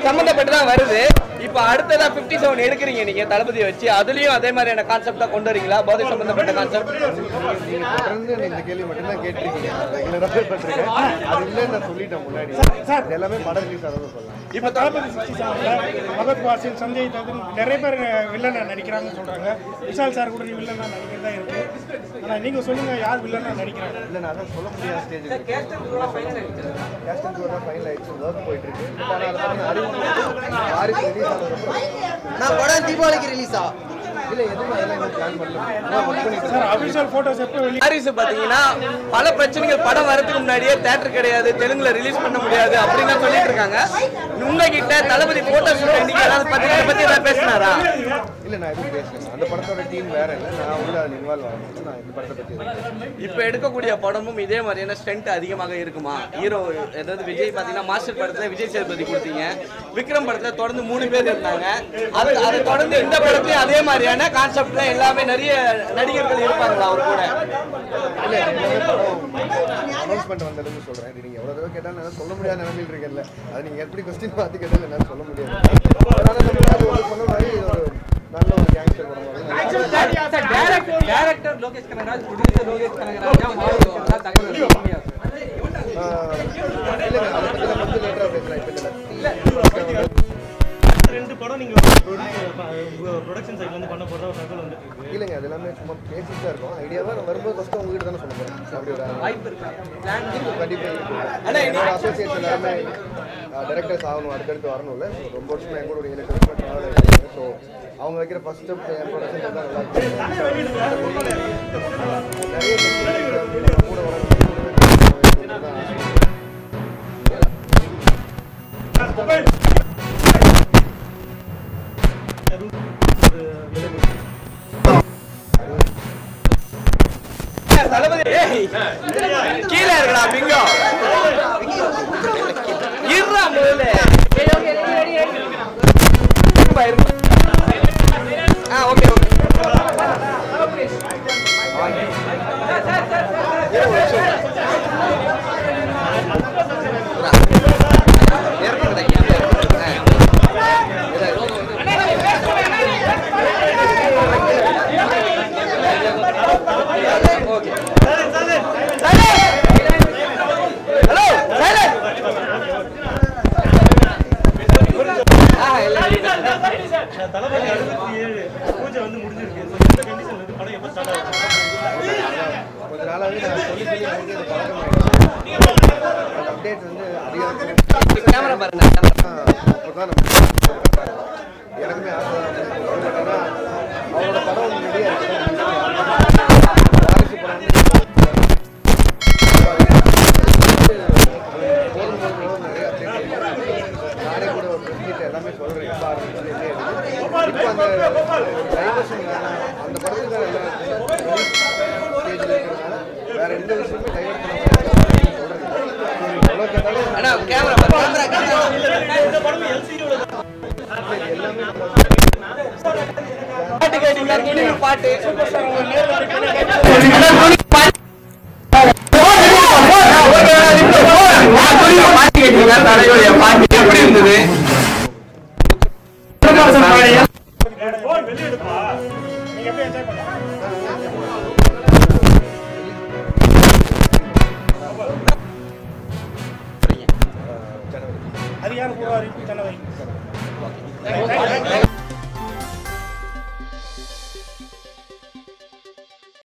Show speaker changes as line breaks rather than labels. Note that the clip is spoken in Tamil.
சம்பந்தப்பட்டு தான் வருது இப்போ அடுத்ததா 57 செவன் எடுக்கிறீங்க நீங்க தளபதியை வச்சு அதுலயும் அதே மாதிரியான கான்செப்ட் தான் கொண்டு வரீங்களா போதை சம்பந்தப்பட்ட கான்செப்ட்
நீங்க தொடர்ந்து இந்த கேள்வி மட்டும்தான் கேட்டிருக்கீங்க ரெகுலராக பட்டிருக்கேன் அது இல்லைன்னு நான் சொல்லிட்டேன் முன்னாடி இது எல்லாமே படம் ரிலீஸ் ஆகுது சொல்லலாம்
இப்போ
தளபதி சிக்ஸ்டி செவன்ல பகத் வாசில் சஞ்சய் தத்துன் நிறைய பேர் வில்லனா நடிக்கிறாங்கன்னு சொல்றாங்க விஷால் சார் கூட வில்லனா நடிக்கிறதா இருக்கு ஆனா நீங்க சொல்லுங்க யார் வில்லனா நடிக்கிறாங்க
இல்லை நான் அதான் சொல்ல முடியாத ஸ்டேஜ் கேஸ்டன் டூர் தான் ஃபைனல் ஆயிடுச்சு ஒர்க் போயிட்டு இருக்கு பட் ஆனால் அதை பற்றி அறிவு வாரிசு ரிலீஸ் ஆனதுக்கப்புறம்
நான் படம் தீபாவளிக்கு ரிலீஸா
இல்லை எதுவும் அதெல்லாம் இன்னும் பிளான் பண்ணல நான் ஒர்க் பண்ணிட்டு
சார் அபிஷியல் போட்டோஸ் எப்போ வெளியே
வாரிசு பாத்தீங்கன்னா பல பிரச்சனைகள் படம் வரதுக்கு முன்னாடியே தேட்டர் கிடையாது தெலுங்குல ரிலீஸ் பண்ண முடியாது அப்படின்னு சொல்லிட்டு இருக்காங்க உங்ககிட்ட தளபதி போட்டோ ஷூட் இன்னைக்கு ஏதாவது பத்தி இதை பத்தி ஏதாவது பேசினாரா
இல்லை நான் எதுவும் பேசல அந்த படத்தோட டீம் வேற இல்லை நான் வந்து அதில் இன்வால்வ் ஆகணும் நான் இந்த படத்தை பற்றி எதுவும் பேசல.
இப்ப எடுக்கக்கூடிய படமும் இதே மாதிரியான ஸ்ட்ரென்த் அதிகமாக இருக்குமா ஹீரோ அதாவது விஜய் பாத்தீங்கன்னா மாஸ்டர் படத்துல விஜய் சேதுபதி கொடுத்தீங்க விக்ரம் படத்துல தொடர்ந்து மூணு பேர் இருந்தாங்க அது அதை தொடர்ந்து இந்த படத்துலயும் அதே மாதிரியான கான்செப்ட்ல எல்லாமே நிறைய நடிகர்கள் இருப்பாங்களா அவர் கூட
இல்லை எல்லாமே படம் அனௌன்ஸ்மெண்ட் வந்ததுன்னு சொல்கிறேன் நீங்கள் எவ்வளோ தடவை கேட்டாலும் என்னால் சொல்ல முடியாத நிலைமையில் இருக்கேன்ல அது நீங்கள் எப்படி கொஸ்டின் பார்த்து கேட்டாலும் என்னால் சொல்ல முடியாது அதனால நம்ம அது ஒரு சொன்ன மாதிரி இது ஒரு நல்ல ஒரு கேங்ஸ்டர் படம் மாதிரி நல்லா
டேரக்டர் லோகேஷ் கனகராஜ் ப்ரொடியூசர் லோகேஷ் கனகராஜ் மாவட்டம் தகவல் சொல்ல முடியாது
ஆஹ் இல்லைங்க அதை பற்றி நம்ம வந்து லேட்டராக பேசலாம் இப்போ இல்லை
ரெண்டு படம் நீங்க ப்ரொடக்ஷன் சைட்ல இருந்து பண்ண போறதா ஒரு தகவல் வந்துட்டு இருக்கு
இல்லைங்க அது எல்லாமே சும்மா பேசிட்டு தான் இருக்கோம் ஐடியாவாக நான் வரும்போது ஃபஸ்ட்டு உங்ககிட்ட தானே சொல்ல போகிறேன் அப்படி ஒரு
வாய்ப்பு இருக்கா பிளான்
கண்டிப்பாக என்னோட அசோசியேட்ஸ் எல்லாருமே டைரக்டர்ஸ் ஆகணும் அடுத்தடுத்து வரணும்ல ஸோ ரொம்ப வருஷமா என் கூட ஒரு ஏழு வருஷமா ட்ராவல் ஆகிருக்காங்க ஸோ அவங்க வைக்கிற ஃபர்ஸ்ட் ஸ்டெப் என் ப்ரொடக்ஷன் தான் நல்லா இருக்கும் நிறைய techniques கூட வரணும்
தளபதி ஏய், கீழே இருக்கடா பிங்கோ இருடா முதல்ல இருப்பா, இருப்பா. ஆ ஓகே ஓகே ஹலோ சைலண்ட் ஆ இல்லை
தளபதி அறுபத்தி ஏழு பூஜை வந்து முடிஞ்சிருக்கு ஸோ இந்த கண்டிஷன்ல இருந்து படம் எப்போ ஸ்டார்ட் ஆகும்
கொஞ்ச நாளாகவே நான் சொல்லி சொல்லி எனக்கு இது பழக்கம் அப்டேட் வந்து அதிகம்
கேமரா பாருங்க கேமரா
அப்பதான் நம்ம எனக்குமே ஆசை தான். பட் ஆனா, அவரோட படம் முன்னாடியே இருக்கு. வாரிசு படம் வந்து போதும் போதும் போதும் நிறைய update இருக்கு. நானே கூட ஒரு press meet எல்லாமே சொல்றேன் எப்ப ஆரம்பிச்சது, என்ன ஏதுன்னு. இப்போ அந்த டைவர்ஷன் வேணாம் அந்த படத்துக்கு எல்லாம் ஸ்டேஜில் இருக்கிறதுனால வேற எந்த விஷயமே டைவர்ட் பண்ண சொல்றேன் எவ்வளோ கேட்டாலும்
அண்ணா கேமரா பாருங்க
எல்லாமே நம்ம
பாட்டு கேட்டீங்களா துணிவு பாட்டு சூப்பர் ஸ்டார் உங்க நேர்ல போய் கண்ணை கேட்டு பாட்டு கேட்டீங்களா தலைவருடைய பாட்டு எப்படி இருந்தது
போன் வெளியே எடுப்பா நீங்க எப்படி என்ஜாய் பண்ணலாம்
ஜனவரி
அதிகாரப்பூர்வ அறிவிப்பு ஜனவரி